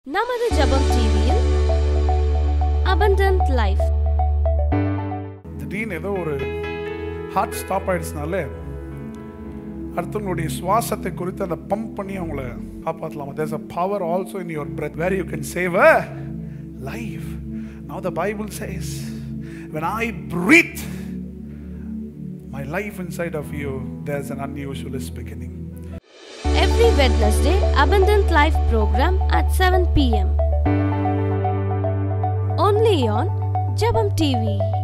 நமது ஜபம் டிவியில் abundant லைஃப் திடீர்னு ஏதோ ஒரு ஹார்ட் ஸ்டாப் ஆயிடுச்சுனாலே அடுத்தவங்களுடைய சுவாசத்தை குறித்து அந்த பம்ப் பண்ணி அவங்கள காப்பாற்றலாம் there's a power also in your breath where you can save a life now the Bible says when i breathe my life inside of you there's an unusual beginning every wednesday abundant life program at 7 pm only on Jebam TV